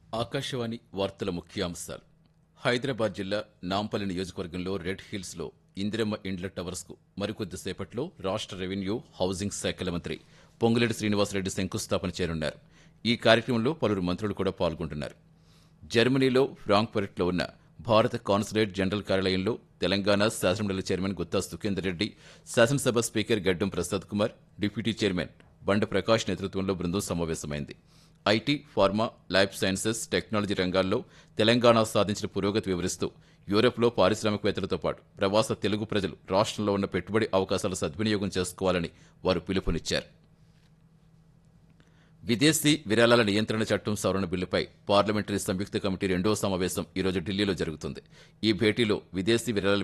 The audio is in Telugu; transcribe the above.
ఆకాశవాణి వార్తల ముఖ్యాంశాలు హైదరాబాద్ జిల్లా నాంపల్లి నియోజకవర్గంలో రెడ్ హిల్స్ లో ఇందిరమ్మ ఇండ్ల టవర్స్ కు మరికొద్దిసేపట్లో రాష్ట్ర రెవెన్యూ హౌసింగ్ శాఖల మంత్రి పొంగులేటి శ్రీనివాసరెడ్డి శంకుస్థాపన చేయనున్నారు ఈ కార్యక్రమంలో పలువురు మంత్రులు కూడా పాల్గొంటున్నారు జర్మనీలో ఫ్రాంక్ఫర్ట్లో ఉన్న భారత కాన్సులేట్ జనరల్ కార్యాలయంలో తెలంగాణ శాసనమండలి చైర్మన్ గుత్తా సుఖేందర్ రెడ్డి శాసనసభ స్పీకర్ గడ్డం ప్రసాద్ కుమార్ డిప్యూటీ చైర్మన్ బండ ప్రకాష్ నేతృత్వంలో బృందం సమావేశమైంది IT pharma life sciences technology రంగాల్లో తెలంగాణ సాధించిన పురోగతి వివరిస్తూ యూరప్లో పారిశ్రామికవేత్తలతో పాటు ప్రవాస తెలుగు ప్రజలు రాష్ట్రంలో ఉన్న పెట్టుబడి అవకాశాలు సద్వినియోగం చేసుకోవాలని వారు పిలుపునిచ్చారు విదేశీ విరాళాల నియంత్రణ చట్టం సవరణ బిల్లుపై పార్లమెంటరీ సంయుక్త కమిటీ రెండో సమావేశం ఈ రోజు ఢిల్లీలో జరుగుతుంది ఈ భేటీలో విదేశీ విరాళాల